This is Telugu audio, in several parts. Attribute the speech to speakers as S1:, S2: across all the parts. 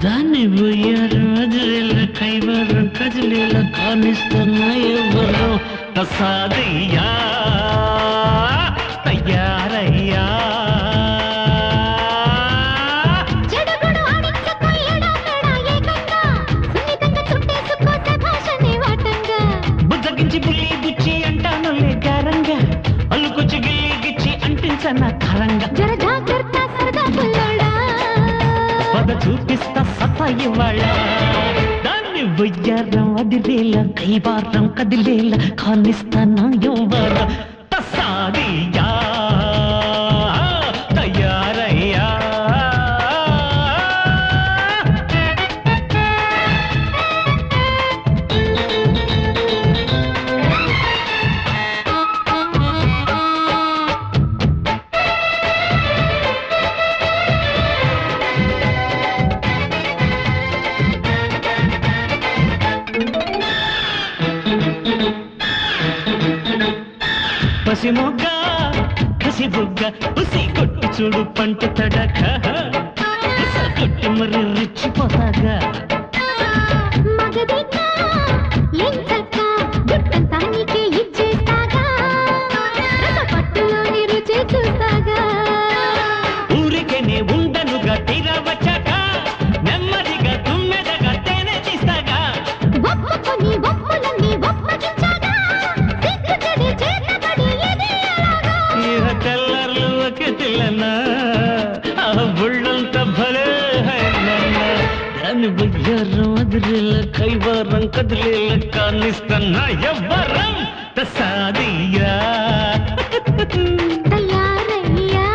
S1: దాన్ని పోయారు అదిరేల కైవారం కదిలేల కానిస్తున్నా ఎవరు ప్రసాదయ్యా తయారయ్యా
S2: జడగొడు ఆడించకు ఎడా మెడా ఏకంగా సున్నితంగా చుట్టేసుకో భాషనే వాటంగా
S1: బుద్ధగించి బుల్లి గుచ్చి అంటాను లేకారంగా అల్లుకొచ్చి గిల్లి గిచ్చి అంటించన తరంగా
S2: జర జాగ్రత్త సరదా పుల్లోడా
S1: పద చూపిస్తా సత్తా ఇవాళ దాన్ని వయ్యారం అదిరేల కైవారం కదిలేల కానిస్తానా ఎవరు ప్రసాదయ్యా తయారయ్యా పసిమొగ్గ కసిబుగ్గ ఉసి కొట్టి చూడు పంట తడక ఉస కొట్టి మరి రెచ్చిపోతాగా
S2: మగదిక్క ఎంచక్క గుట్టంతా నీకే ఇచ్చేస్తాగా రసపట్టులోని రుచి చూస్తాగా
S1: ఊరికేనే ఉండనుగా తీరా వచ్చాక నెమ్మదిగా తుమ్మెదగా తేనె తీస్తాగా
S2: ఒప్పుకొని ఒప్పులన్నీ ఒప్పగించాగా సిగ్గు చెడి చేతబడి ఇది ఎలాగా
S1: ఇహ తెల్లర్లు ఒక తెల్లనా ఆ బుళ్ళంత భలే హైలన్న దాని బుయ్యారం అదిరేల కైవారం కదిలేల కానిస్తన్నా ఎవ్వరం ప్రసాదియా
S2: తయారయ్యా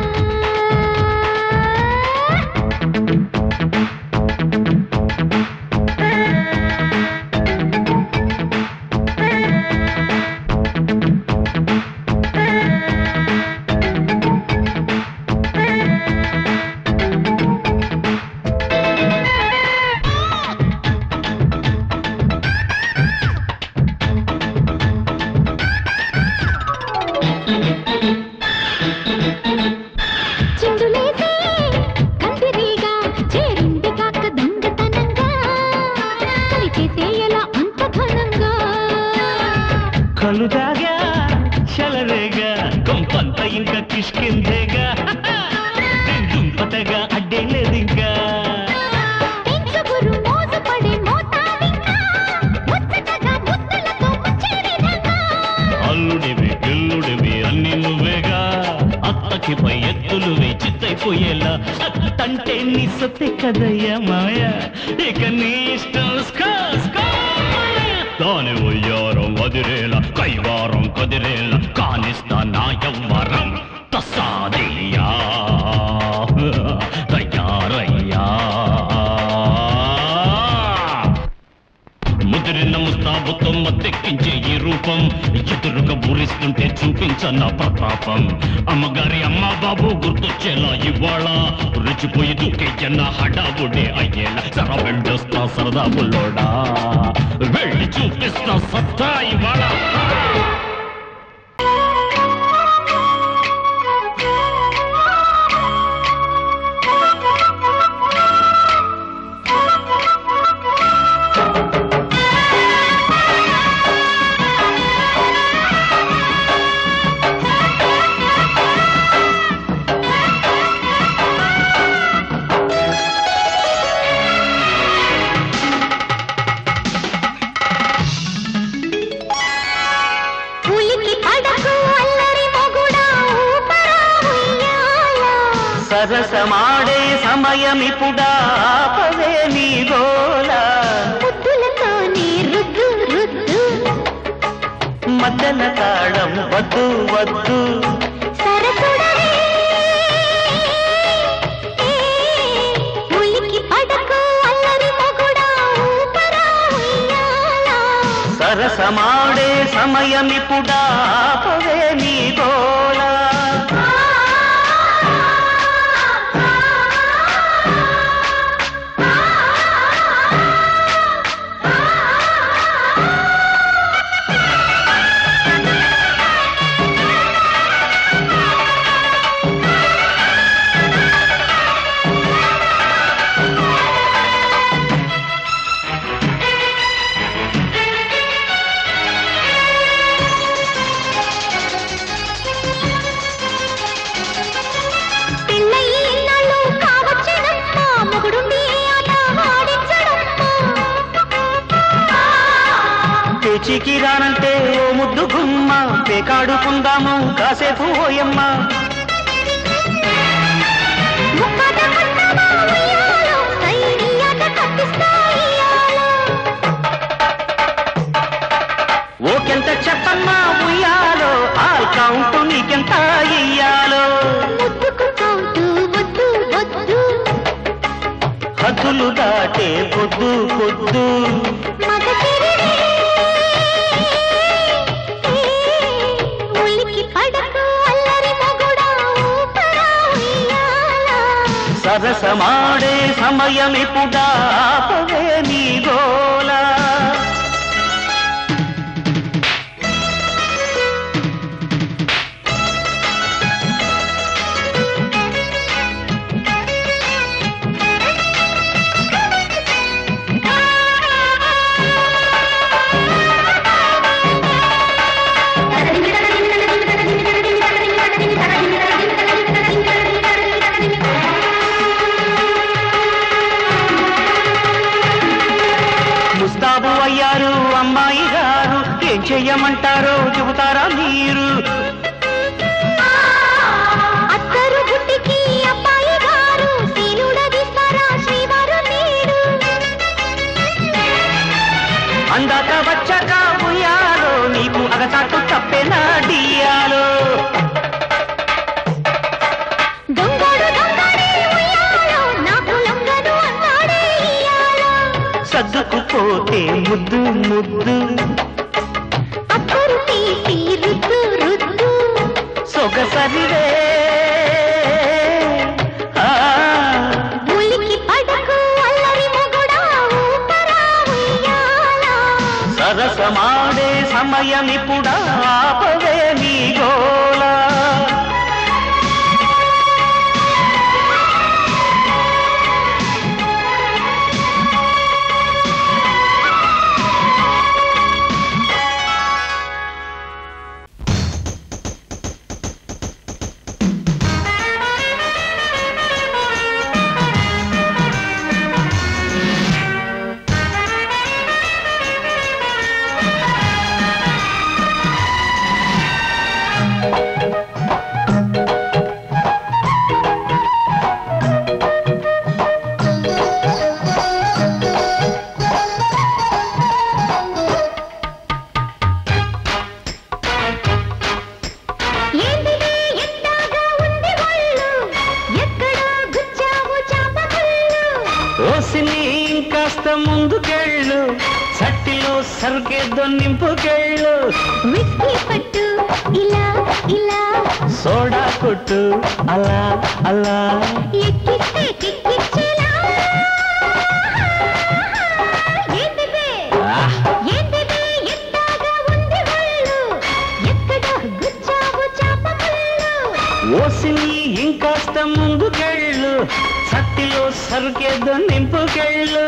S2: చిందులేసే కందిరీగా చేరింది కాక దొంగతనంగా కలిచేసేయలా అంత ఘనంగా
S1: కలుదాగా చలరేగా కొంపంత ఇంకా కిష్కిందేగా దుంపతగా అడ్డే లేదు ఇంకా
S2: పెంచుగురు మోసపడే మోతాదింకా ముచ్చటగా ముద్దులతో ముచ్చేరినంగా
S1: అల్లుడివి ఇల్లుడివి అన్ని నువ్వేగా అత్తకి పై ఎత్తులు చిత్తైపోయేలా అత్తంటే నీ సొత్తే కదయ్యా మాయ ఇక నీ ఇష్టం స్కా, స్కా మాయ. దాని ఉయ్యారం వదిరేలా కైవారం కదిరేలా కానిస్తా నా యవ్వరం తసాదయ్యా తయారయ్యా ముదిరిన ముస్తాబుతో మత్తెక్కించే ఈ రూపం ఎదురుగా ఊరిస్తుంటే చూపించన్న ప్రతాపం అమ్మగారి అమ్మ బాబు గుర్తొచ్చేలా ఇవాళ రుచిపోయి దూకేయన్న హడావుడే అయ్యేలా సర వెళ్ళొస్తా సరదా బుల్లోడా వెళ్ళి చూపిస్తా సత్తా ఇవాళ
S2: ఉలికి పడకు అల్లరి మొగుడా ఊపరా ఉయ్యాల
S1: సరసమాడే సమయమిపుడా పవే నీ గోల
S2: ముద్దులతో నీ రుద్దు రుద్దు
S1: మద్దన తాళం వద్దు వద్దు
S2: సరసుడవే ఉలికి పడకు అల్లరి మొగుడా ఊపరా ఉయ్యాల
S1: సరసమాడే సమయమిపుడా పవే నీ గోల ఇంటికి రానంటే ఓ ముద్దు గుమ్మ పేకాడుకుందాము కాసేపు ఓయమ్మ
S2: ముక్కాట కట్టావా ఉయ్యాలో, సైనియాట కట్టిస్తా ఇయ్యాలో.
S1: ఓకెంత చెప్పమ్మా ఉయ్యాలో ఆల్ కౌంట్ నీకెంత ఇయ్యాలో
S2: ముద్దుకు కౌంటు వద్దు వద్దు
S1: హద్దులు దాటే పొద్దు పొద్దు
S2: మగ చిరివే. ఉలికి పడకు అల్లరి మొగుడా ఊపరా ఉయ్యాలా.
S1: సరసమాడే సమయమిపుడా ఆపవే నీ గోలా ముస్తాబు అయ్యారు అమ్మాయి గారు ఏం చెయ్యమంటారో చెబుతారా మీరు
S2: అత్తరు గుట్టికి అబ్బాయి గారు శీలుడగిస్తారా శ్రీవారు నేడు
S1: అందాక వచ్చాక ఉయ్యాలో నీకు అగచాటు తప్పేనా డియాలో
S2: దొంగడు దొంగడే ఉయ్యాలో నాకు లొంగదు అన్నాడే ఇయ్యాలో
S1: సర్దుకుపోతే ముద్దు ముద్దు
S2: అక్కరు తీసి రుద్దు రుద్దు
S1: సొగసరివే ఆ,
S2: ఉలికి పడకు అల్లరి మొగుడా ఊపరా ఉయ్యాలా
S1: సరసమాడే సమయమిపుడా ఆపవే నీ గోలా
S2: ఏందిది ఎట్టాగా ఉంది ఒళ్ళు ఎక్కడో గుచ్చావు చాపకళ్ళు
S1: ఓసిని ఇంకాస్త ముందుకెళ్ళు సట్టిలో సరుకేదో నింపుకెళ్ళు
S2: విస్కీ పట్టు ఇలా ఇలా
S1: సోడా కొట్టు అలా అలా
S2: ఎక్కిస్తే కిక్కిచ్చేలా ఏందిది
S1: ఆహ్!
S2: ఏందిది ఎట్టాగా ఉంది ఒళ్ళు ఎక్కడో గుచ్చావు చాపకళ్ళు
S1: ఓసిని ఇంకాస్త ముందుకెళ్ళు సట్టిలో సరుకేదో నింపుకెళ్ళు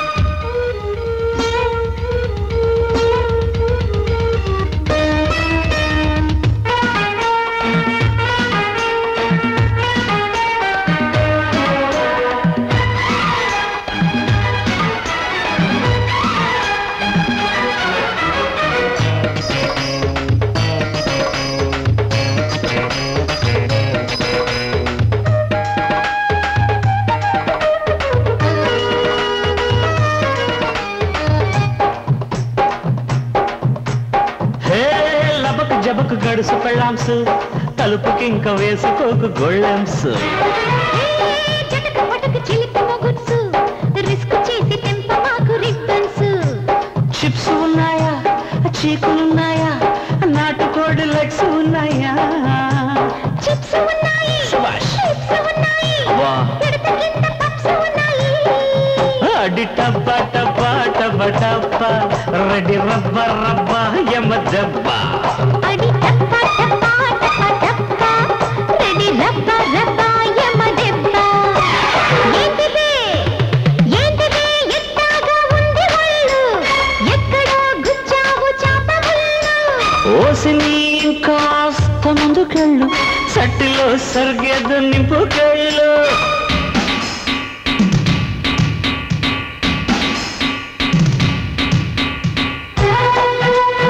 S1: హే లబకు జబకు గడుసు పెళ్ళాంసు తలుపుకి ఇంక వేసుకోకు గొళ్ళెంస్
S2: జటక పటక చిలిపి మొగుడ్సు రిస్క్ చేసి తెంప మాకు రిబ్బన్స్
S1: చిప్స్ ఉన్నాయా చీకులున్నాయా నాటుకోడి లెగ్స్ ఉన్నాయా
S2: చిప్స్ ఉన్నాయి
S1: శభాష్.
S2: చిప్స్ ఉన్నాయి
S1: వా.
S2: పిడత కింద పప్స్ ఉన్నాయి
S1: అడి టబ్బ టబ్బ టబ్బ టబ్బ రెడీ రబ్బ రబ్బ యమ దెబ్బ
S2: అడి టప్ప టప్ప టప్ప టప్ప రెడీ రబ్బ రబ్బ యమ దెబ్బ ఏంటిది ఏంటిది ఎట్టాగా ఉంది ఒళ్ళు ఎక్కడో గుచ్చావు చాప ముళ్ళు
S1: ఓసిని ఇంకాస్త ముందుకెళ్ళు సట్టిలో సరిగేదు నింపుకెళ్ళు
S2: ఆ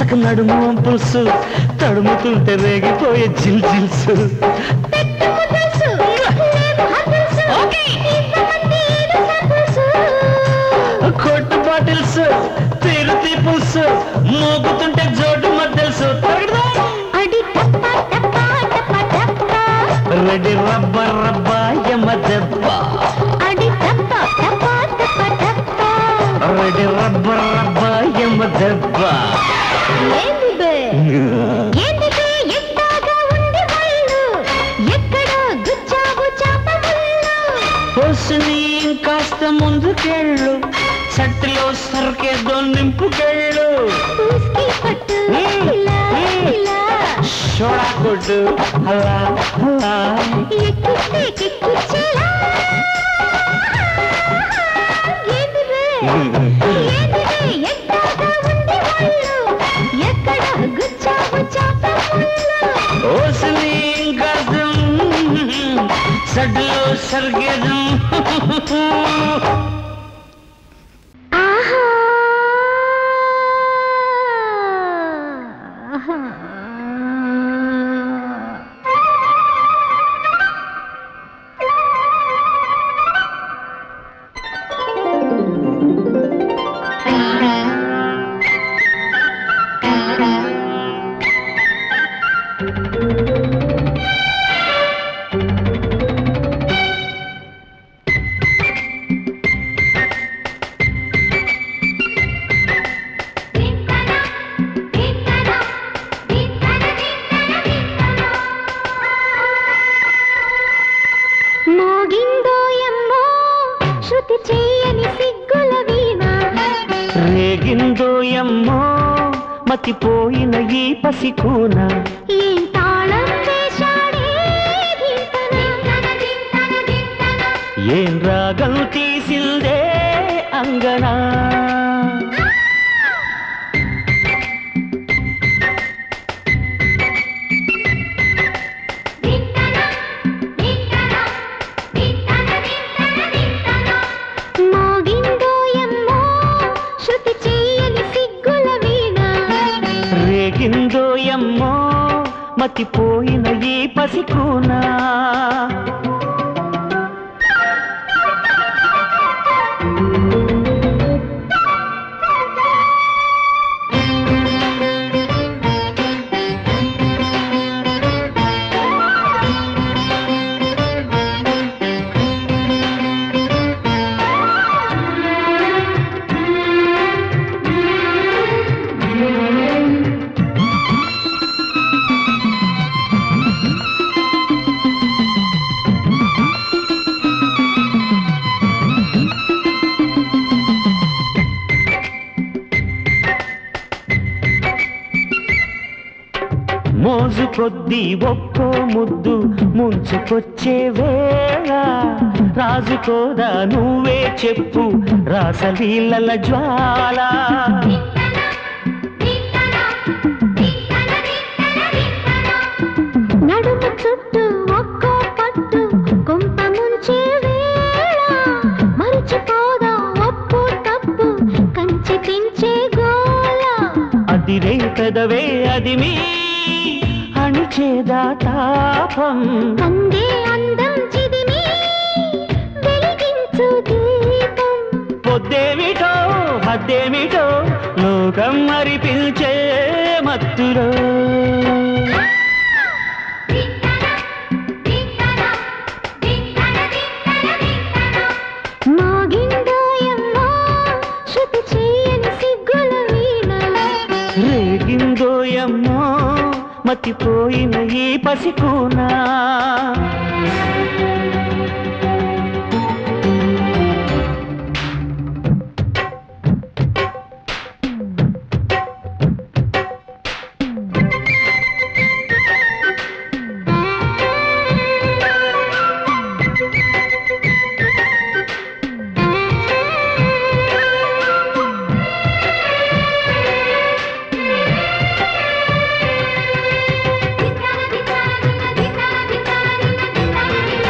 S1: చక నడుము పులుసు తడుముతుంటే రేగిపోయే జిల్ జిల్సు
S2: పెట్టుకు తెలుసు లేవు హద్దుల్సు ఇంతమంది ఏడు సర్దుల్సు
S1: కొట్టు బాటిల్స్ తిరుతి పులుసు మోగుతుంటే జోడు మద్దెలుసు
S2: అడి టప్ప టప్ప టప్ప టప్ప
S1: రెడ్డి రబ్బర్ రబ్బా యమ దెబ్బ
S2: అడి టప్ప టప్ప టప్ప టప్ప
S1: రెడ్డి రబ్బర్ రబ్బా యమ దెబ్బ
S2: ఏంది బే ఏంది బే ఎట్టాగా ఉంది వాళ్ళు ఎక్కడ గుచ్చావు చాప ముళ్ళు
S1: పొసుని కాస్త ముందుకెళ్ళు చట్టులో సరికేదో నింపుకెళ్ళు
S2: పూస్కి పట్టు ఇలా ఇలా
S1: షోడా కొట్టు అలా అలా
S2: ఎక్కిస్తే కిక్కిచ్చేలా ఏంది బే ఏంది బే ఎట్టాగా ఉంది వాళ్ళు ఎక్కడ గుచ్చావు చాప ముళ్ళు
S1: ఓసుని కాస్త చట్టులో సరికేదో
S2: ఆహా మోగిందో ఎమ్మో శృతి చేయని సిగ్గుల వీణ
S1: రేగిందో ఎమ్మో మతిపోయిన ఈ పసికూన
S2: ఏం తాళం వేశాడే దింతన దింతన దింతన
S1: ఏం రాగం తీసిందే అంగనా
S2: మోగిందో ఎమ్మో శృతి చేయని సిగ్గుల వీణ
S1: రేగిందో ఎమ్మో మతిపోయిన ఈ పసికూనా మోజు కొద్దీ ఒక్కో ముద్దు ముంచుకొచ్చే వేళ రాజుకోదా నువ్వే చెప్పు రాసలీలల జ్వాల
S2: నడుము చుట్టూ ఒక్కో పట్టు కొంప ముంచే వేళ మరిచిపోదా ఒప్పు తప్పు కంచి తించే గోల
S1: అదిరే పెదవే అది మీ అణిచేదా తాపం
S2: కందే అందం చిదిమి వెలిగించు దీపం
S1: పొద్దేమిటో హద్దేమిటో లోకం మరి పిలిచే మత్తులో
S2: మోగిందో ఎమ్మో శృతి చేయని సిగ్గుల వీణ
S1: రేగిందో ఎమ్మో మతిపోయిన ఈ పసికూనా
S2: దిత్తన దిత్తన దిత్తన దిత్తన దిత్తన దిత్తన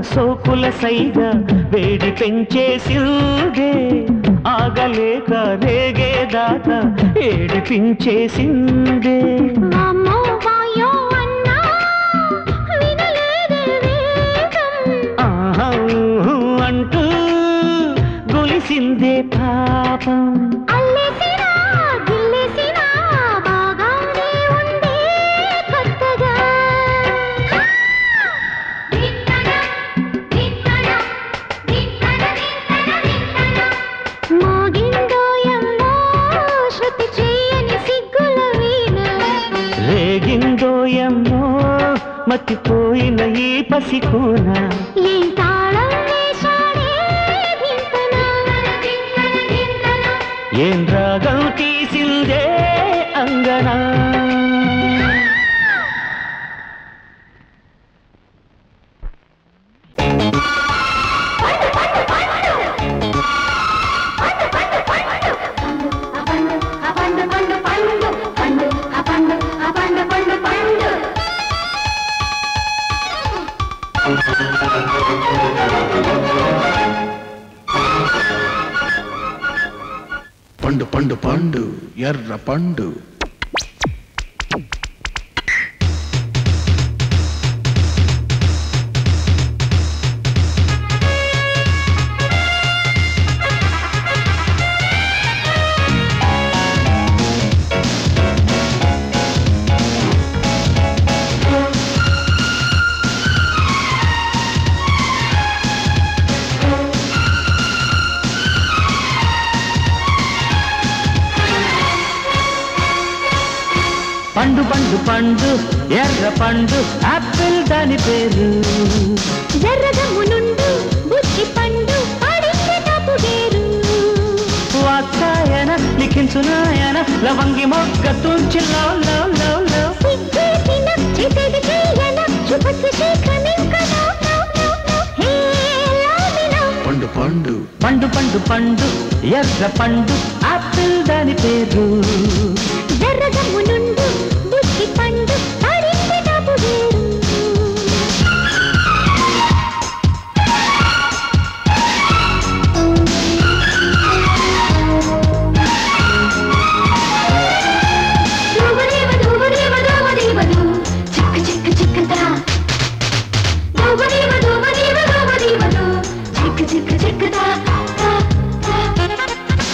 S1: సోకుల సైగా వేడి పెంచేసిందే ఆగలేక రేగేదాకా ఏడిపించేసిందే
S2: వామ్మో వాయో అన్నా వినలేదే వేగం
S1: ఆహా ఊహు అంటూ గొలిసిందే పాపం
S2: అల్లేసినా గిల్లేసినా బాగానే ఉందే కొత్తగా మోగిందోయమ్మో శృతి చేయని సిగ్గుల వీణ
S1: రేగిందోయమ్మో మతిపోయిన ఈ పసికోన
S2: ఏం తాళం వేశాడే ధింతన
S1: ఏం రాగం తీసిందే అంగనా
S2: పండు పండు పండు పండు పండు పండు పండు పండు
S3: పండు పండు పండు ఎర్ర పండు
S1: పండు పండు పండు ఎర్ర పండు ఆపిల్ దాని పేరు
S2: జర్రగమ్ము నుండు బుద్ధి పండు పడింది తప్పు వేరు
S1: వాత్సాయన లిఖించునాయన లవంగి మొగ్గ తుంచి లవ్ లవ్ లవ్ లవ్
S2: సిగ్గేసిన చేసేది చేయన శుభస్య శీఘ్రమింక no no no no hey లామినో
S3: పండు పండు
S1: పండు పండు పండు ఎర్ర పండు ఆపిల్ దాని పేరు
S2: జర్రగమ్ము నుండు బుద్ధి పండు పడింది తప్పు వేరు దూబదేవ దూబదేవ దూబదేవదు చిక్క చిక్క చిక్కదా దూబదేవ దూబదేవ దూబదేవదు చిక్క చిక్క చిక్కదా దా, దా.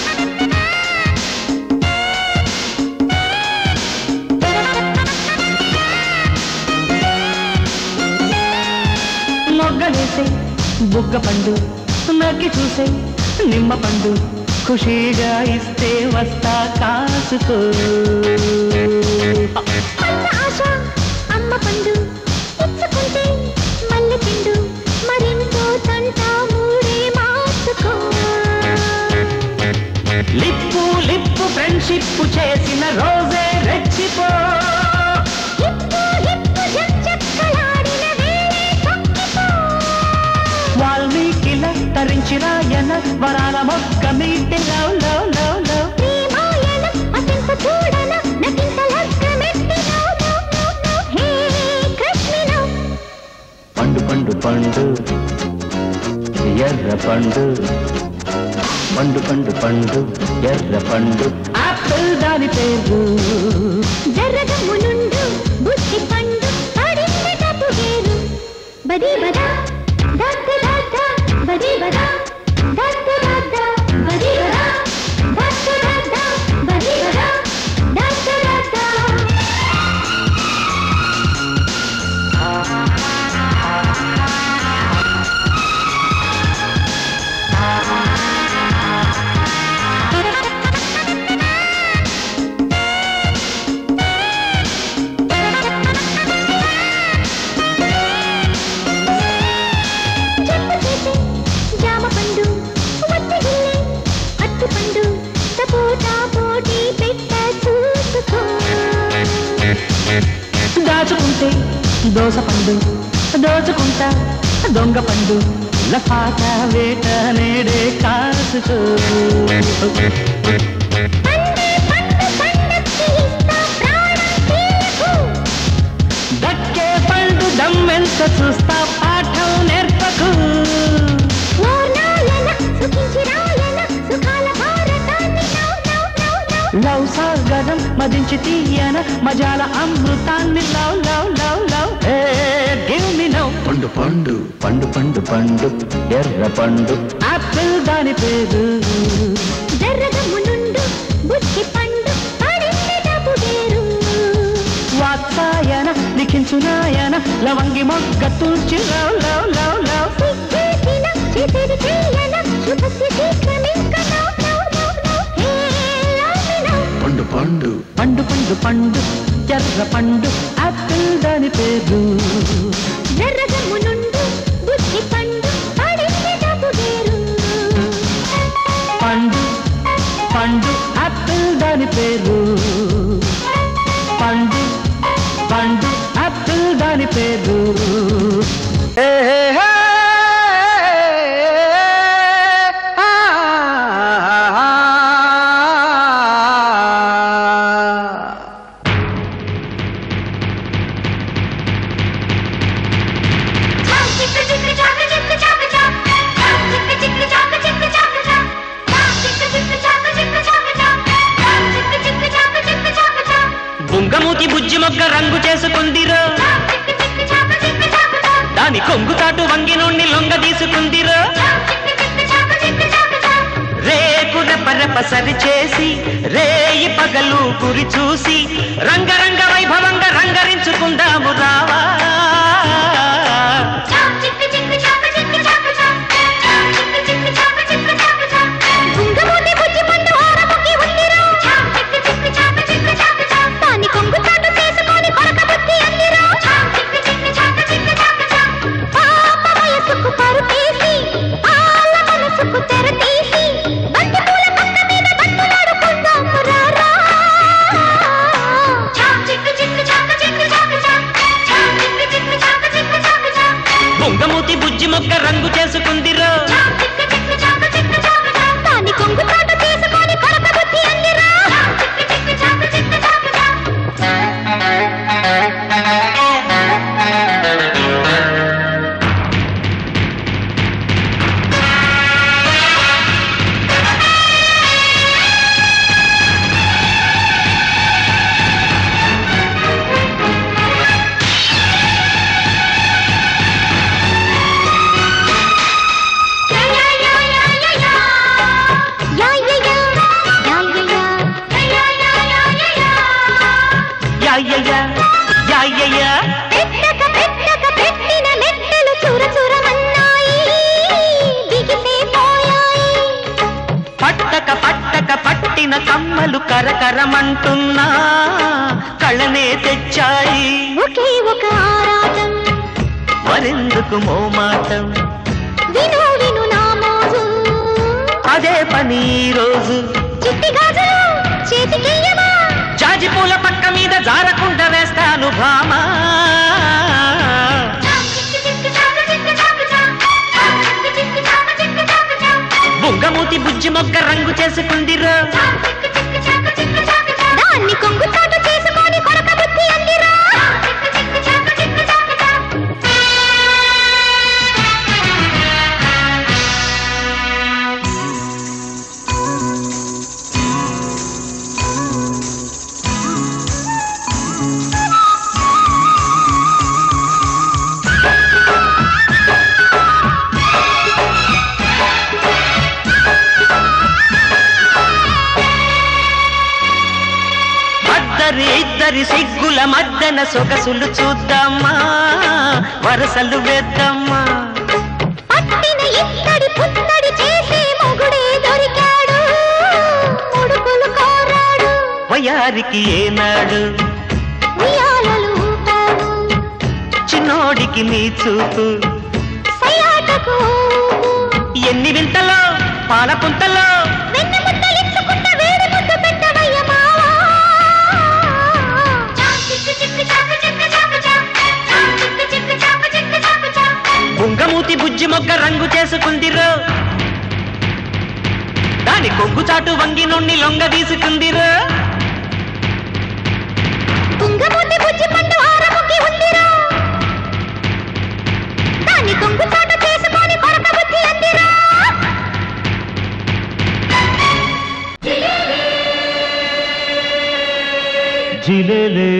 S1: మొగ్గలేసే బుగ్గ పండు నక్కి చూసే నిమ్మ పండు ఖుషీగా ఇస్తే వస్తా కాసుకో
S2: అన్న ఆశ అమ్మ పండు ఇచ్చుకుంటే మల్లె పిండు మరింతో తంట మూడే మార్చుకో
S1: లిప్పు లిప్పు ఫ్రెండ్షిప్ చేసిన రోజే రెచ్చిపో
S2: హిప్పు హిప్పు జంజక్కలాడిన వేళే తొక్కిపో
S1: వాల్మీకిల తరించిన ఎన వరాల మొక్క మీటి లవ్ లవ్ లవ్ లవ్
S2: ప్రేమాయణం అతింత చూడన నటింత లగ్గమెట్టి no no no no hey కృష్ణినో
S1: పండు పండు పండు ఎర్ర పండు పండు పండు పండు ఎర్ర పండు ఆపిల్ దాని పేరు
S2: జర్రగమ్ము నుండు బుద్ధి పండు పడింది తప్పు వేరు బది బదా దత్త దత్త బది బదా దత్త దత్త బది బదా దత్త దత్త బది బదా దత్త దత్త చెట్టు చేసే జామ పండు వత్తి గిల్లే అత్తి పండు సపోటా పోటీ పెట్ట చూసుకో
S1: దాచుకుంటే దోస పండు దోచుకుంటా దొంగ పండు లఫాట వేట నేడే కాసుకో
S2: పండే పండు పండక్కి ఇస్తా ప్రాణం తీయకు
S1: దక్కే పండు దమ్మెంత చూస్తా పాఠం నేర్పకు లవ్ సాగరం మదించి తీయన మజాల అమృతాన్ని లవ్ లవ్ లవ్ లవ్ ఏ గివ్ మీ నౌ
S3: పండు పండు
S1: పండు పండు పండు ఎర్ర పండు ఆపిల్ దాని పేరు
S2: జర్రగమ్ము నుండు బుద్ధి పండు పడింది డబ్బు వేరు
S1: వాత్సాయన లిఖించునాయన లవంగి మొగ్గ తూర్చి లవ్ లవ్ లవ్ లవ్
S2: సిగ్గేసిన చేసేది చెయ్యన శుభస్య శీఘ్రమింక now now now now hey love me now
S3: పండు పండు
S1: పండు పండు పండు ఎర్ర పండు ఆపిల్ దాని పేరు
S2: జర్రగమ్ము నుండు బుద్ధి పండు పడింది డబ్బు వేరు
S1: పండు పండు ఆపిల్ దాని పేరు పండు పండు ఆపిల్ దాని పేరు బుంగమూతి బుజ్జి మొగ్గ రంగు చేసుకుందిరో దాని కొంగు చాటు వంగి నుండి లొంగ తీసుకుందిరో రేకు రెపరెప సరి చేసి రేయి పగలు గురి చూసి రంగరంగ వైభవంగా రంగరించుకుందాము రావా
S2: బుంగమూతి బుజ్జి పండు ఆరముకి ఉందిరా దాని కొంగు చాటు చేసుకొని కొరక బుద్ధి అందిరా పాప వయసుకు పరుపేసి పాల మనసుకు తెర తీసి బంతి పూల పక్క మీద బంతులాడుకుందాము రారా
S1: బుంగమూతి బుజ్జి మొక్క రంగు చేసుకుందిరో
S2: దాని కొంగు చాటు చేసుకొని కొరక బుద్ధి అందిరా యా యా యా యా యా
S1: యా యా యా యా యా యా
S2: పెట్టక పెట్టక పెట్టిన లెక్కలు చూర చూరమన్నాయి బిగిసే పోయాయి
S1: పట్టక పట్టక పట్టిన కమ్మలు కరకరమంటున్నా కళ్ళనే తెచ్చాయి
S2: ఒకే ఒక ఆరాటం
S1: మరెందుకు మోమాటం
S2: విను విను నా మోజు
S1: అదే పని ఈ రోజు
S2: చిట్టి గాజులు చేతికియ్యమా
S1: జాజి పూల పక్క మీద జారకుండా వేస్తాను భామా బుంగమూతి బుజ్జి మొగ్గ రంగు చేసుకుందిరో
S2: దాన్ని కొంగు చాటు చేసుకొని కొరక బుద్ధి అందిరా
S1: అద్దరి ఇద్దరి సిగ్గుల మద్దన సొగసులు చూద్దామా వరసలు వేద్దామా
S2: పట్టిన ఇత్తడి పుత్తడి చేసే మొగుడే దొరికాడు ముడుకులు కోరాడు
S1: వయారికి ఏనాడు
S2: ఉయ్యాలలు ఊపాడు
S1: చిన్నోడికి నీ చూపు
S2: సయాటకు ఊపు.
S1: ఎన్ని వింతలో పాల పుంతలో
S2: వెన్న ముద్దలించుకున్న వేడి ముద్దు పెట్టవయ్య మావా.
S1: బుంగమూతి బుజ్జి మొగ్గ రంగు చేసుకుందిరో దాని కొగ్గు చాటు వంగి నుండి లొంగ తీసుకుందిరో
S2: కుంగమూతి బుజ్జి పండు ఆరముకి ఉందిరా దాన్ని కొంగు చాటు చేసుకొని కొరక బుద్ధి అందిరా.
S1: జిలేలే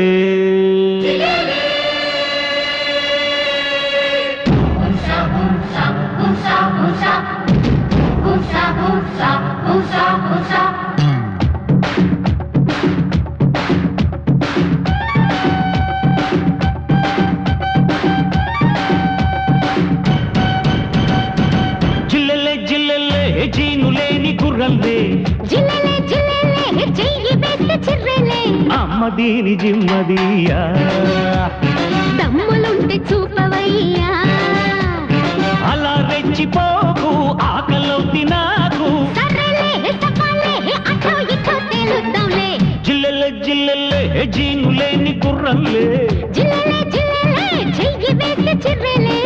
S1: జిల్లెలే జిల్లెలే జీను లేని గుర్రల్లే
S2: జిల్లెలే జిల్లెలే చెయ్యి వేస్తే చిర్రెలే
S1: అమ్మ దీని జిమ్మదియా
S2: దమ్ములుంటే చూపవయ్యా
S1: అలా రెచ్చిపోకు ఆకలవుతి నాకు
S2: సర్రెలే సఫాలే అటో ఇటో తేలుద్దాంలే
S1: జిల్లెలే జిల్లెలే జీను లేని గుర్రల్లే
S2: జిల్లెలే జిల్లెలే చెయ్యి వేస్తే చిర్రెలే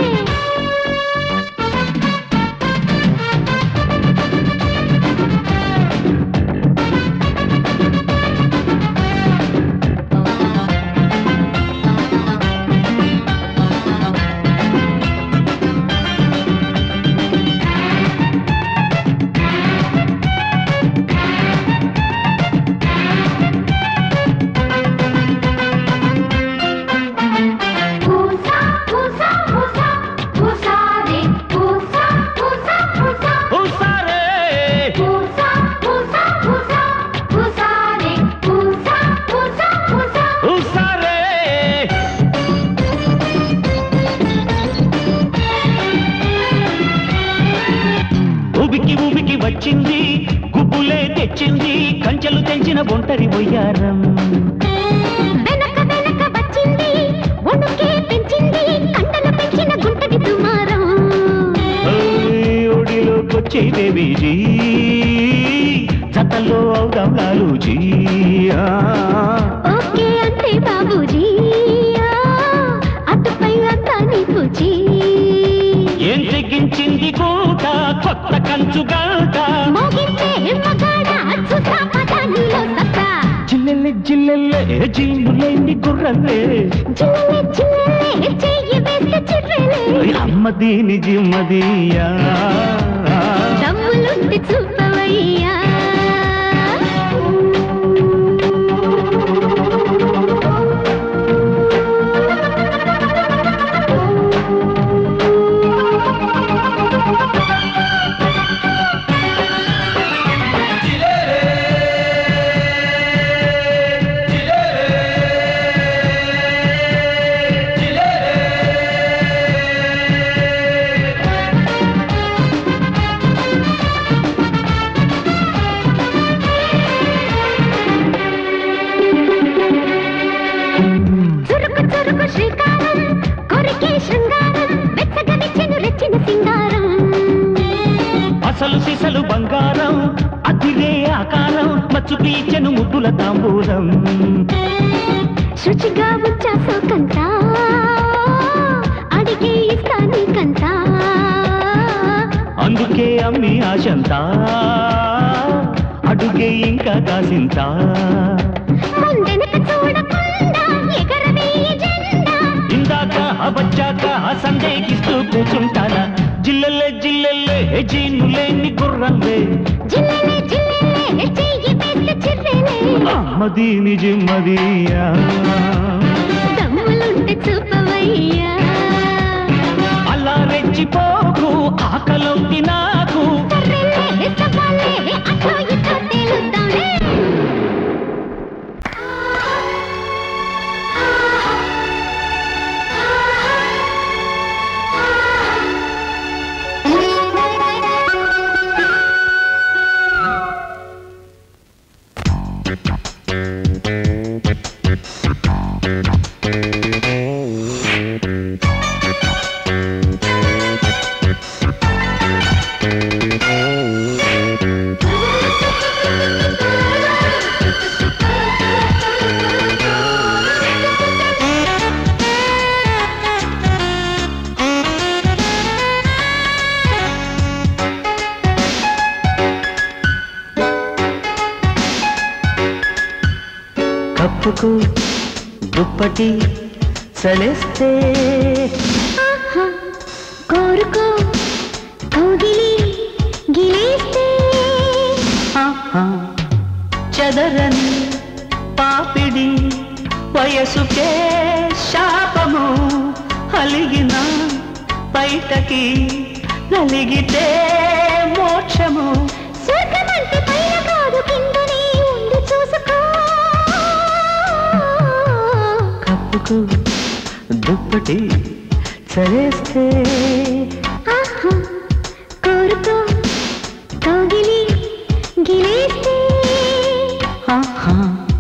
S2: పూసా పూసా పూసా పూసా రే పూసా పూసా పూసా
S1: ఊసారే
S2: పూసా పూసా పూసా పూసా రే పూసా పూసా పూసా
S1: ఊసారే ఉబికి ఉబికి వచ్చింది గుబ్బులే తెచ్చింది కంచెలు తెంచిన ఒంటరి బొయ్యారం
S2: వెనక వెనక వచ్చింది ఒడుకే పెంచింది కండలు పెంచిన గుంటడి దుమారం
S1: ఓయ్, ఒడిలోకొచ్చే బేబీజీ జతల్లో అవుదాం లాలూజీ ఆ.
S2: ఓకే అంటే బాబూజీ ఆ, అటుపై అంతా నీ పూజీ
S1: ఏం తెగించింది కూట కొత్త కంచు గంట
S2: మోగించే మగాడ చూసా పద నీలో సత్తా
S1: జిల్లెల్లె జిల్లెల్లె జీనులేని గుర్రల్లే
S2: చిల్లె చిల్లె చెయ్యి వేస్తే చిర్రెలే
S1: అమ్మ దీని జిమ్మదియా
S2: దమ్ములుంటే చూపవయ్యా చురుకు చురుకు శ్రీకారం కొరికే శృంగారం వెచ్చగనిచ్చెను రెచ్చిన సింగారం
S1: అసలు సిసలు బంగారం అతిరే ఆకారం మచ్చు పీచెను ముద్దుల తాంబూలం
S2: శుచిగా వచ్చా సోకంత అడిగే ఇస్తా నీకంత
S1: అందుకే అమ్మి ఆశంతా అడుగే ఇంకా కాసింత
S2: ముందెనక చూడకుండా ఎగరవేయ జెండా
S1: ఇందాక వచ్చాక సందేహిస్తూ కూర్చుంటానా జిల్లెల్లే జిల్లెల్లే జీనులేని గుర్రల్లే
S2: జిల్లెలే జిల్లెలే చెయ్యి వేస్తే చిర్రెలే
S1: అమ్మ దీని జిమ్మదియా
S2: దమ్ములుంటే చూపవయ్యా
S1: అలా రెచ్చిపోకు ఆకలొత్తి నాకు
S2: సర్రెలే సవాలే అటో ఇటో తేలుద్దాంలే
S1: కప్పుకు దుప్పటి సలేస్తే
S2: ఆహా, కోరుకో కౌగిలి గిలేస్తే
S1: ఆహా, చెదరని పాపిడి వయసుకే శాపము అలిగిన బయటకి నలిగితే మోక్షము
S2: స్వర్గమంటే పైన కాదు కిందనే ఉండి చూసుకో
S1: కప్పుకు దుప్పటి చలేస్తే
S2: ఆహా కోరుకో కౌగిలి గిలేస్తే
S1: ఆహా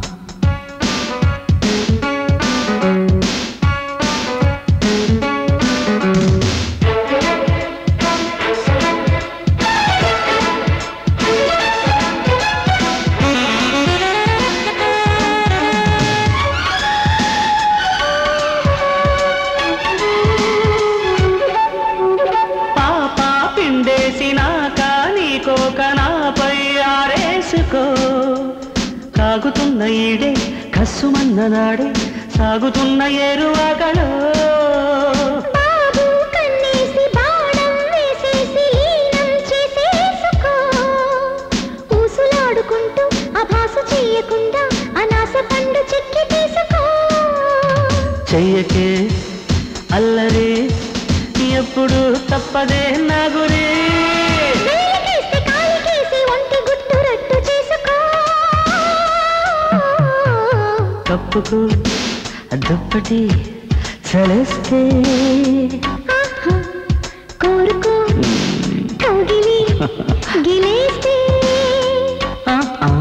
S1: పాప పిండేసినాక నీకోక నాపై ఆరేసుకో కాగుతున్న ఈడే కస్సుమన్న నాడే సాగుతున్న ఎరువగలో
S2: బాబు కన్నేసి బాణం వేసేసి లీనం చేసేసుకో ఊసులాడుకుంటూ అభాసు చేయకుండా అనాస పండు చెక్కి తీసుకో
S1: చెయ్యకే అల్లరి ఎప్పుడు తప్పదే నా గురి
S2: వేలికేస్తే కాలికేసి ఒంటి గుట్టు రట్టు చేసుకో
S1: కప్పుకు దుప్పటి చలేస్తే
S2: ఆహా, కోరుకో కౌగిలి గిలేస్తే
S1: ఆ, ఆ.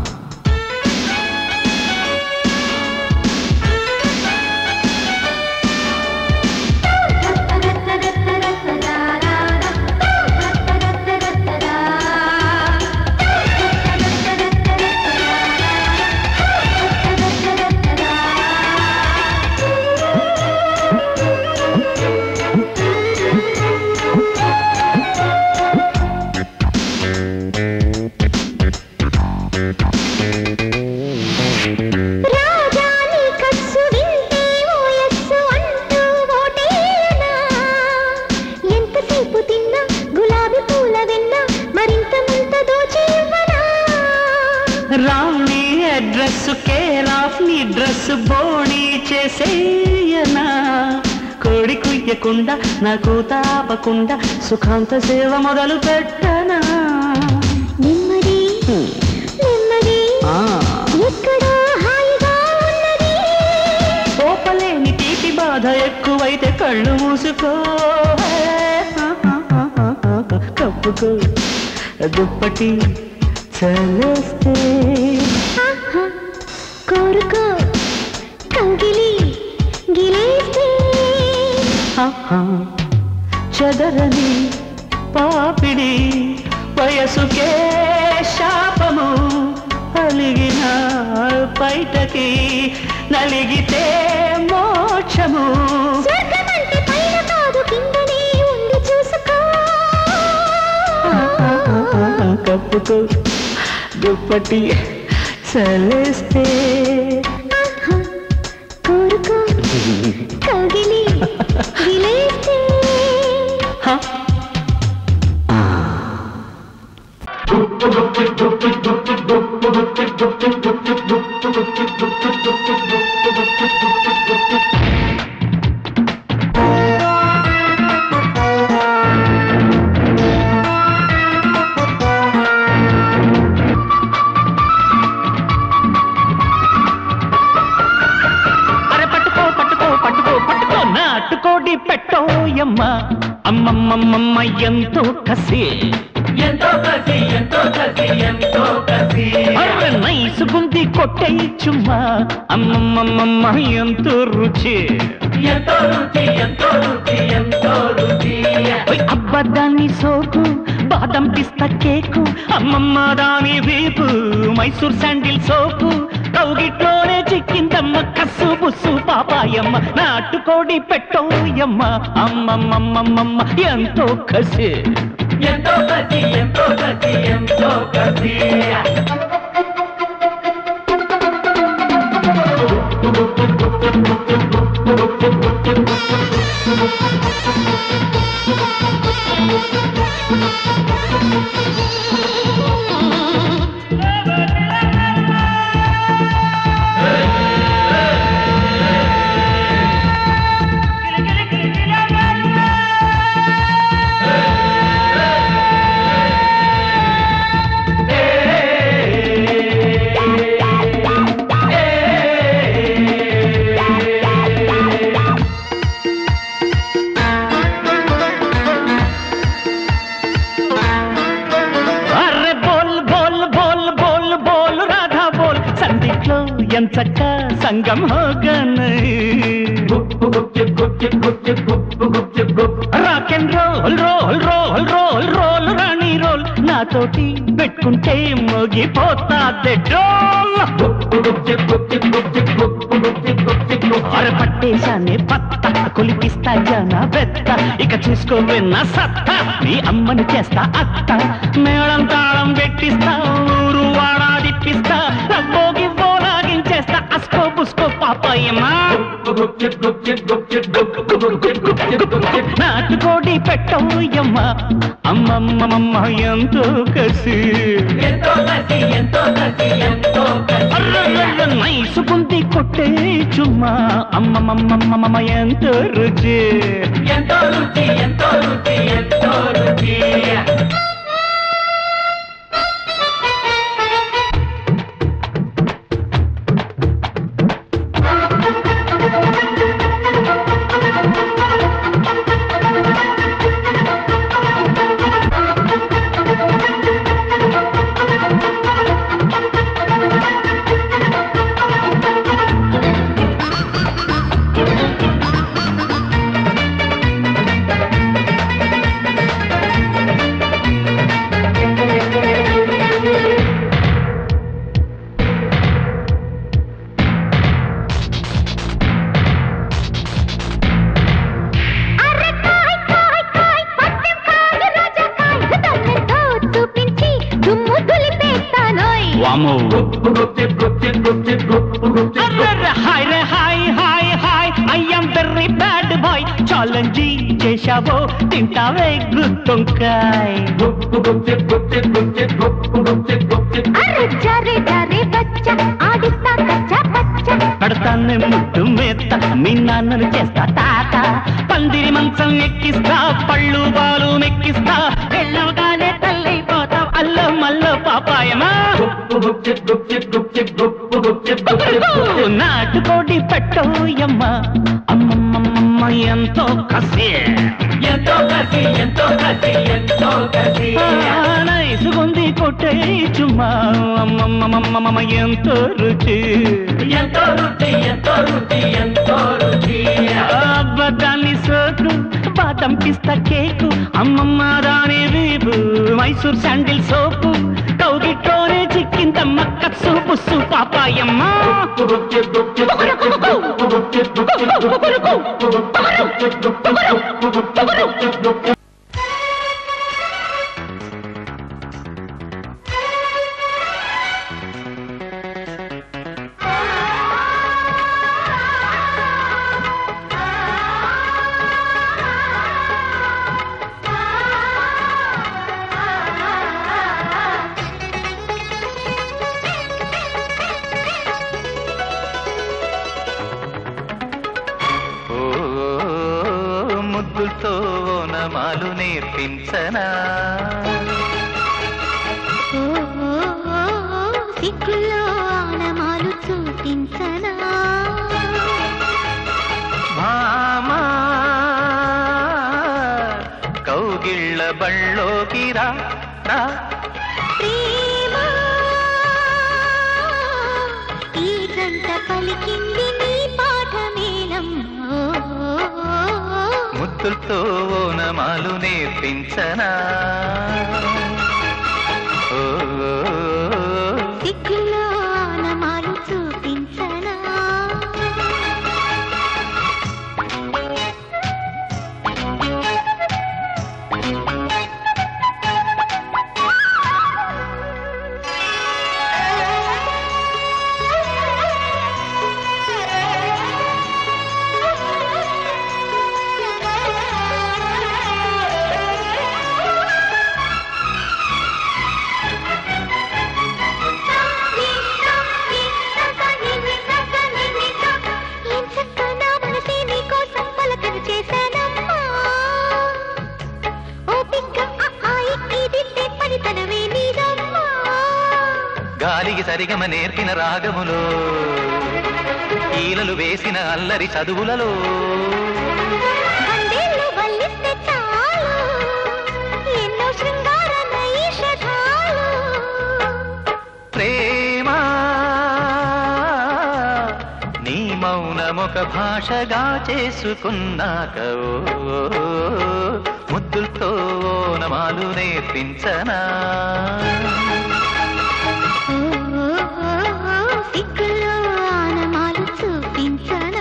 S2: రాజా నీ కస్సు వింటే ఓయస్సు అంటూ ఓటేనా ఎంతసేపు తిన్నా గులాబీ పూల వెన్న మరింత ముంత దోచి ఇవ్వనా
S1: రాణి అడ్రస్ కేర్ ఆఫ్ నీ డ్రెస్ బోణి చేసేయనా కోడి కుయ్యకుండా నాకు తాపకుండా సుఖాంత సేవ మొదలు పెట్టనా
S2: నెమ్మది నెమ్మది
S1: ఆ,
S2: ఎక్కడో హాయిగా ఉన్నది
S1: కోపలేని తీపి బాధ ఎక్కువైతే కళ్ళు మూసుకో కప్పుకో దుప్పటి చలేస్తే
S2: ఆహా, కోరుకో కౌగిలి గిలేస్తే
S1: ఆహా, చెదరని పాపిడి వయసుకే శాపము అలిగిన బయటకి నలిగితే మోక్షము
S2: స్వర్గమంటే పైన కాదు కిందనే ఉండి చూసుకో
S1: కప్పుకో దుప్పటి చలేస్తే
S2: ఆహా, కోరుకో కౌగిలి గిలేస్తే
S1: హ. అరే పట్టుకో పట్టుకో పట్టుకో పట్టుకో నాటుకోడి పెట్టోయమ్మ అమ్మమ్మమ్మమ్మ ఎంతో కసి
S4: ఎంతో కసి ఎంతో కసి ఎంతో కసి
S1: అర్రె నైసు గుంది కొట్టేయచ్చుమ్మా అమ్మమ్మమ్మమ్మ ఎంతో రుచి
S4: ఎంతో రుచి ఎంతో రుచి ఎంతో రుచి
S1: ఓయ్ అబ్బ దాని సోకు బాదం పిస్తా కేకు అమ్మమ్మ దాని వీపు మైసూర్ శాండిల్ సోపు కౌగిట్లోనే చిక్కిందమ్మ కస్సు బుస్సు పాపాయమ్మ నాటుకోడి పెట్టోయమ్మ అమ్మమ్మమ్మమ్మమ్మ ఎంతో కసి
S4: ఎంతో కసి ఎంతో కసి ఎంతో కసి
S2: ఆ
S1: ఎంచక్క సంగం హోగన్
S4: గుప్పు గుప్పు గుప్పు గుప్పు గుప్పు గుప్పు గుప్పు
S1: rock and roll roll roll roll roll రాణి రోల్ నాతోటి పెట్టుకుంటే మోగిపోతాదే డోల్
S4: గుప్పు గుప్పు గుప్పు గుప్పు గుప్పు గుప్పు గుప్పు గుప్పు
S1: అర పట్టేశానే పత్త కొలిపిస్తా జన బెత్త ఇక చూసుకోవే నా సత్తా నీ అమ్మని చేస్తా అత్త మేళం తాళం పెట్టిస్తా ఊరు వాడా తిప్పిస్తా రబ్బోగి బోలాగించేస్తా అస్కో బుస్కో పాపాయమ్మా
S4: గుప్పు గుప్పు గుప్పు గుప్పు గుప్పు గుప్పు గుప్పు
S1: నాటుకోడి పెట్టవయ్యమ్మ అమ్మమ్మమ్మ ఎంతో కసి
S4: ఎంతో కసి ఎంతో కసి ఎంతో కసి
S1: అర్రర్రర్ర నైసు బుంది కొట్టే చుమ్మా అమ్మమ్మమ్మమ్మ ఎంతో రుచి
S4: ఎంతో రుచి ఎంతో రుచి ఎంతో రుచి
S2: అరే కాయ్ కాయ్ కాయ్ పట్టెం కాయ రాజా కాయ్ దొన్నతో చూపించి దుమ్ము దులిపేస్తానోయ్
S1: వామో
S4: గుప్పు గుప్పు గుప్పు గుప్పు గుప్పు గుప్పు
S1: అర్రర్ర హాయ్ రే hi hi hi I am very bad boy challenge చేశావో తింటావే గుత్తొంకాయ్
S4: గుప్పు గుప్పు గుప్పు గుప్పు గుప్పు గుప్పు గుప్పు
S2: అరే జరే జరే బచ్చ ఆడిస్తా కచ్చ పచ్చ
S1: పడతానే ముట్టు మేత్త మీ నాన్నను చేస్తా తాత పందిరి మంచం ఎక్కిస్తా పళ్ళు బాలు మెక్కిస్తా వెళ్ళవగానే తల్లైపోతావు అల్ల మల్ల పాపాయమా
S4: గుప్పు గుప్పు గుప్పు గుప్పు గుప్పు గుప్పు గుప్పు
S1: నాటుకోడి పెట్టోయమ్మ అమ్మమ్మమ్మ ఎంతో కసి
S4: ఎంతో కసి ఎంతో కసి ఎంతో కసి
S1: నైసుగుంది కొట్టే చుమ్మా అమ్మమ్మమ్మమ్మ ఎంతో రుచి
S4: ఎంతో రుచి ఎంతో రుచి ఎంతో రుచి
S1: అబ్బదాన్ని సోకు బాదం పిస్తా కేకు అమ్మమ్మ దాని వీపు మైసూర్ శాండిల్ సోపు కౌగిట్లోనే చిక్కిందమ్మ కత్సు పుస్సు పాపాయమ్మ
S4: గుప్పు గుప్పు గుప్పు గుప్పు గుప్పు గుప్పు గుప్పు గుప్పు
S5: ఓ ముద్దుతో నమాలు నేర్పించనా
S2: ఓ ఓ, ఓ, సిగ్గుల్లో ఆనమాలు చూపించనా
S5: భామా కౌగిళ్ళ బళ్ళోకి రా రా
S2: ప్రేమ ఈ గంట పలికింది నీ పాఠమేనం ఓ, ఓ, ఓ,
S5: ముద్దులతో నమాలు నేర్పించనా ఓ
S2: సిగ్గుల్లో ఆనమాలు చూపించనా
S5: గాలికి సరిగమ నేర్పిన రాగములో ఈలలు వేసిన అల్లరి చదువులలో ప్రేమ ఒక భాషగా చేసుకున్నాక ఓ, ముద్దులతో నమాలు నేర్పించనా
S2: ఓ, ఓ, ఓ, ఓ, సిగ్గులో ఆనమాలు చూపించనా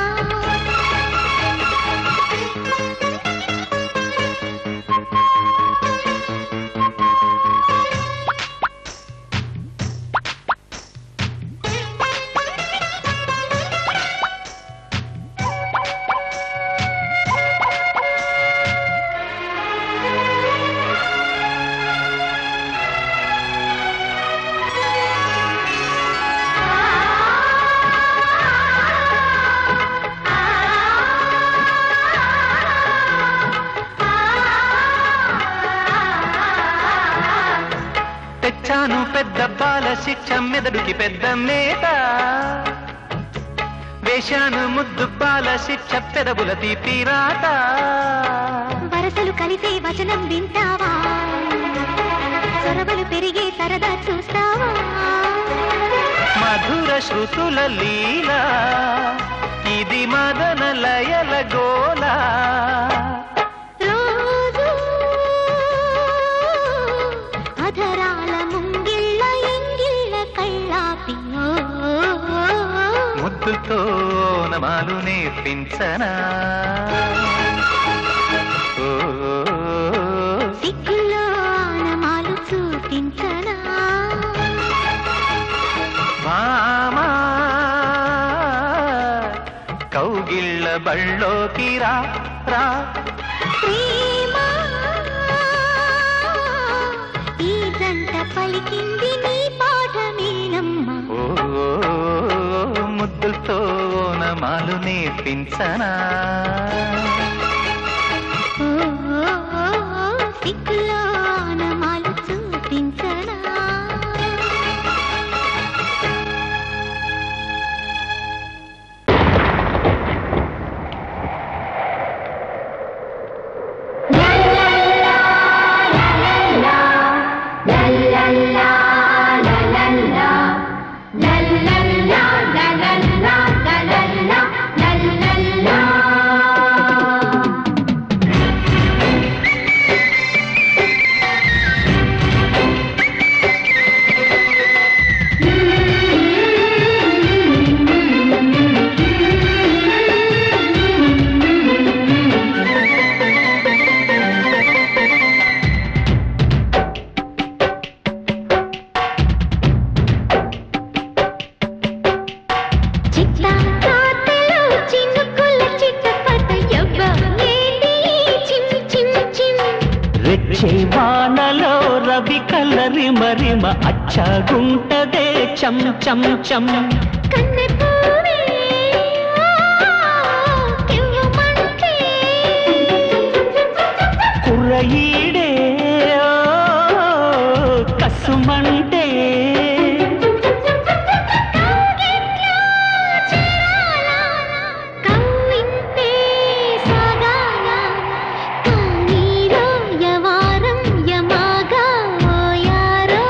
S5: తెచ్చాను పెద్ద బాల శిక్ష మెదడుకి పెద్ద మేత వేశాను ముద్దు బాల శిక్ష పెదవుల తీపి రాత
S2: వరసలు కలిసే వచనం వింటావా చొరవలు పెరిగే సరదా చూస్తావా
S5: మధుర శృతుల లీల ఇది మదన లయల గోలా
S2: రోజు అధరాల ముంగిళ్ళ ఎంగిళ్ళ కళ్ళాపి ఓ, ఓ, ఓ.
S5: ముద్దుతో నమాలు నేర్పించనా ఓ,
S2: సిగ్గులో ఆనమాలు చూపించనా
S5: మామా కౌగిళ్ళ బళ్ళోకి రా రా
S2: ప్రేమ ఈ జంట పలికింది నీ పాఠమేనమ్మా
S5: ఓ ముద్దులతో నమాలు నేర్పించనా
S2: ఓ, ఓ, ఓ, ఓ, సిగ్గులో ఆనమాలు చూపించనా చిట్టా కాతలో చినుకుల చిట్టపట యవ్వ ఏంటి చిమ్ చిమ్ చిమ్
S1: రెచ్చే వానలో రవి కలరి మరిమ అచ్చగుంటదే చం చం చం
S2: కన్నె పూవే కెవ్వమంటే
S1: కుర్రయీడే ఓ, కసుమంటే
S2: కవ్వింతే సాగాల కానీరో యవారం యమాగా ఓయారో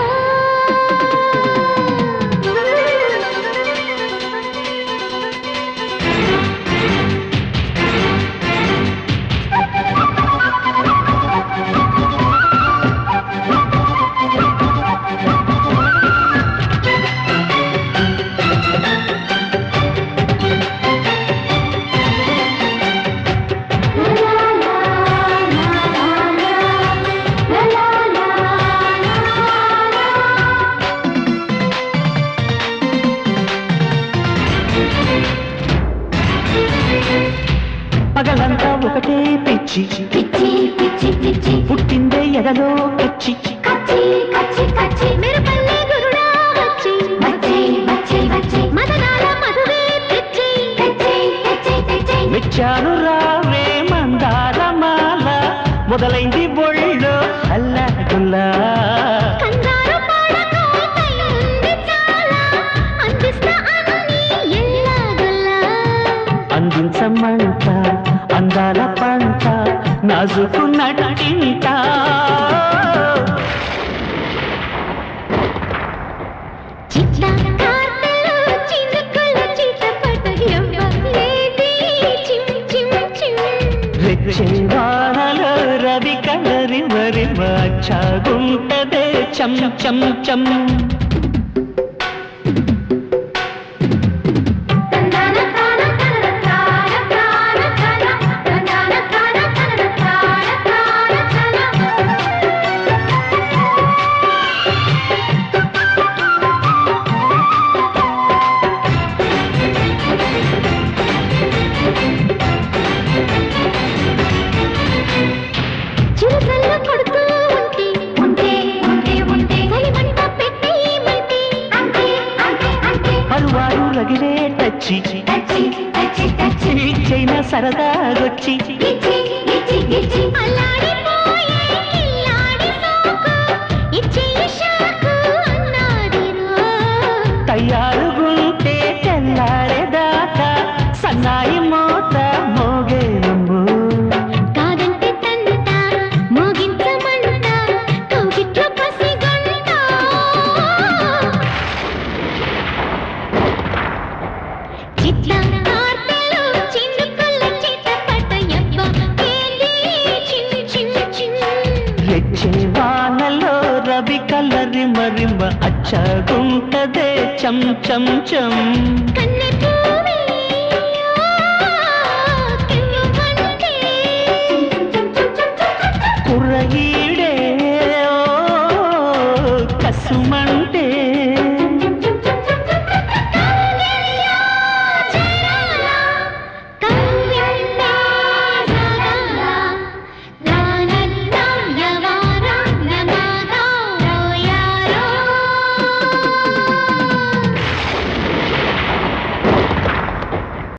S1: పగలంతా ఒకటే పిచ్చి
S2: పిచ్చి పిచ్చి పిచ్చి
S1: పుట్టిందే ఎదలో కచ్చి
S2: కచ్చి కచ్చి కచ్చి మెరుపల్లె గురుడా వచ్చి వచ్చి వచ్చి వచ్చి మదనాల మధువే తెచ్చి తెచ్చి తెచ్చి తెచ్చి
S1: మెచ్చాను రావే మందారమాల మొదలైంది బొళ్ళో అల్లగుల్లా
S2: కంగారు పడకో కైంది చాలా అందిస్తా అన్ని ఎల్లాగల్లా
S1: అందించమంట అందాల పంట నాజుకున్నట్టింట
S2: చిట్ట కార్తెలో చినుకుల చిటపట ఎవ్వలే
S1: చం చం చం
S2: తందాన తాన తనన తాన తాన తన తందాన తాన తనన తాన తాన తన చిరుసల్ల కొడుతూ ఉంటే ఉంటే ఉంటే ఉంటే సలిమంట పెట్టేయమంటే అంతే అంతే అంతే
S1: పరువారు రగిలే టచ్చి
S2: టచ్చి టచ్చి టచ్చి
S1: చైనా సరదాగొచ్చి
S2: గిచ్చి గిచ్చి గిచ్చి అల్లాడిపోయే కిల్లాడి సోకు ఇచ్చేయి షాకు అన్నాడిరో
S1: తయారుగుంటే తెల్లారేదాకా సన్నాయి మోత మోగేనమ్ము
S2: కాదంటే తంట మోగించమంట కౌగిట్లో పసిగంట చిట్ల కార్తెలు చిందుకుల్ల చిట్టపట యబ్బ కేంది చిన్ చిన్ చిన్
S1: రెచ్చే వానలో రవి కలరి మరిమ అచ్చగుంటదే చం చం చం
S2: కన్నెపు